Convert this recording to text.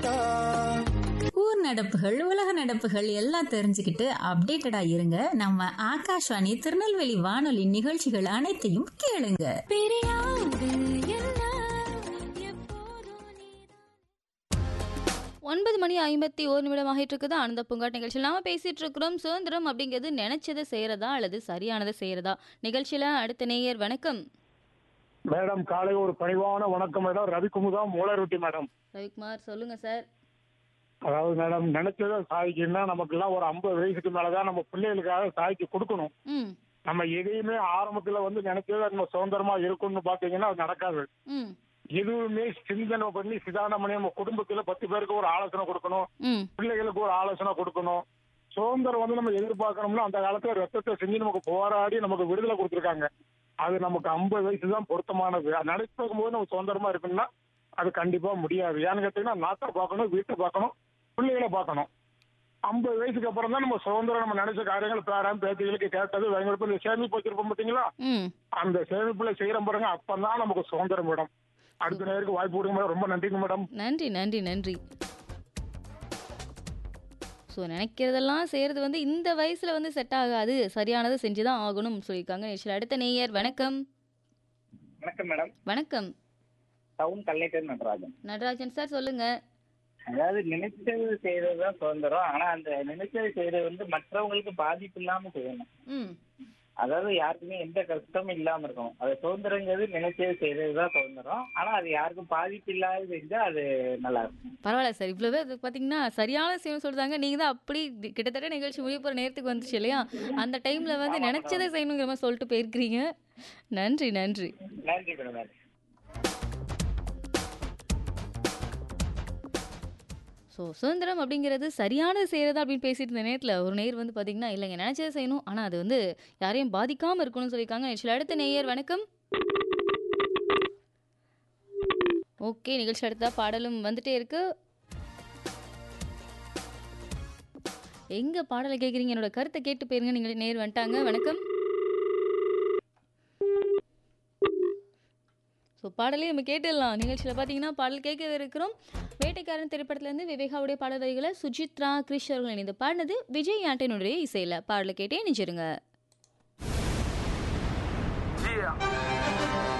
தாத்தா ஊர் நடப்புகள் உலக நடப்புகள் எல்லாம் தெரிஞ்சுக்கிட்டு அப்டேட்டடா இருங்க நம்ம ஆகாஷ்வாணி திருநெல்வேலி வானொலி நிகழ்ச்சிகள் அனைத்தையும் கேளுங்க ஒன்பது மணி ஐம்பத்தி ஒரு நிமிடம் ஆகிட்டு இருக்குது ஆனந்த பூங்காட் நிகழ்ச்சியில் நாம பேசிட்டு இருக்கிறோம் சுதந்திரம் அப்படிங்கிறது நினைச்சதை செய்யறதா அல்லது சரியானதை செய்யறதா நிகழ்ச்சியில அடுத்த நேயர் வணக்கம் மேடம் காலை ஒரு பணிவான வணக்கம் மேடம் ரவிக்குமுதா மூலரொட்டி மேடம் ரவிக்குமார் சொல்லுங்க சார் அதாவது மேடம் நினைச்சதை சாதிக்கணும்னா நமக்கு எல்லாம் ஒரு ஐம்பது வயசுக்கு மேலதான் நம்ம பிள்ளைகளுக்காக சாதிக்க கொடுக்கணும் ம் நம்ம எதையுமே ஆரம்பத்துல வந்து நினைச்சதை நம்ம சுதந்திரமா இருக்கணும்னு பாத்தீங்கன்னா அது நடக்காது ம் எதுவுமே சிந்தனை பண்ணி சிதானம் பண்ணி நம்ம குடும்பத்துல பத்து பேருக்கு ஒரு ஆலோசனை கொடுக்கணும் ம் பிள்ளைகளுக்கு ஒரு ஆலோசனை கொடுக்கணும் சுதந்திரம் வந்து நம்ம எதிர்பார்க்கணும்னா அந்த காலத்துல ரத்தத்தை செஞ்சு நமக்கு போராடி நமக்கு விடுதலை கொடுத்துருக்காங்க அது நமக்கு ஐம்பது வயசு தான் பொருத்தமானது அது நினைச்சுக்கும் போது நம்ம சுதந்திரமா இருக்குன்னா அது கண்டிப்பா முடியாது ஏன்னு கேட்டீங்கன்னா நாட்டை பார்க்கணும் வீட்டை பார்க்கணும் பிள்ளைகளை பார்க்கணும் ஐம்பது வயசுக்கு அப்புறம் தான் நம்ம சுதந்திரம் நம்ம நினைச்ச காரியங்கள் பேரன் பேத்திகளுக்கு கேட்டது பயங்கரப்ப இந்த சேமிப்பு வச்சிருப்போம் பார்த்தீங்களா ம் அந்த சேமிப்புல செய்யற பாருங்க அப்பதான் நமக்கு சுதந்திரம் மேடம் அடுத்த நேருக்கு வாய்ப்பு கொடுங்க மேடம் ரொம்ப நன்றிங்க மேடம் நன்றி நன்றி நன்றி ஸோ நினைக்கிறதெல்லாம் செய்கிறது வந்து இந்த வயசில் வந்து செட் ஆகாது சரியானதை செஞ்சு தான் ஆகணும் சொல்லியிருக்காங்க நிகழ்ச்சியில் அடுத்த நேயர் வணக்கம் வணக்கம் மேடம் வணக்கம் town collector Natarajan Natarajan sir சொல்லுங்க அதாவது நினைச்சது செய்யறது தான் சுதந்திரம் ஆனா அந்த நினைச்சது செய்யறது வந்து மற்றவங்களுக்கு பாதிப்பு இல்லாம செய்யணும் ம் அதாவது யாருக்குமே எந்த கஷ்டமும் இல்லாம இருக்கணும் அது சுதந்திரங்கிறது நினைச்சது செய்யறது தான் சுதந்திரம் ஆனா அது யாருக்கும் பாதிப்பு இல்லாத செஞ்சா அது நல்லா இருக்கும் பரவாயில்ல சார் இவ்வளவு அது பார்த்தீங்கன்னா சரியான செய்யணும் சொல்றாங்க நீங்க தான் அப்படி தி- கிட்டத்தட்ட நிகழ்ச்சி முடிய போகிற நேரத்துக்கு வந்துச்சு இல்லையா அந்த டைம்ல வந்து நினைச்சதை செய்யணுங்கிற மாதிரி சொல்லிட்டு போயிருக்கிறீங்க நன்றி நன்றி நன்றி மேடம் நன்றி ஸோ சுதந்திரம் அப்படிங்கிறது சரியானது செய்கிறதா அப்படின்னு பேசிட்டு இருந்த நேரத்தில் ஒரு நேர் வந்து பார்த்தீங்கன்னா இல்லைங்க நினச்சதை செய்யணும் ஆனால் அது வந்து யாரையும் பாதிக்காமல் இருக்கணும்னு சொல்லியிருக்காங்க நிகழ்ச்சியில் அடுத்த நேயர் வணக்கம் ஓகே நிகழ்ச்சி அடுத்த பாடலும் வந்துட்டே இருக்கு எங்க பாடலை கேட்குறீங்க என்னோட கருத்தை கேட்டு போயிருங்க நீங்கள் நேர் வந்துட்டாங்க வணக்கம் ஸோ பாடலே நம்ம கேட்டுடலாம் நிகழ்ச்சியில் பார்த்தீங்கன்னா பாடல் கேட்க இருக்கிறோம் வேட்டைக்காரன் திரைப்படத்துலேருந்து விவேகாவுடைய பாடல் வரிகளை சுஜித்ரா கிரிஷ் அவர்கள் இணைந்து பாடினது விஜய் ஆண்டனுடைய இசையில் பாடலை கேட்டே நினைச்சிருங்க Yeah.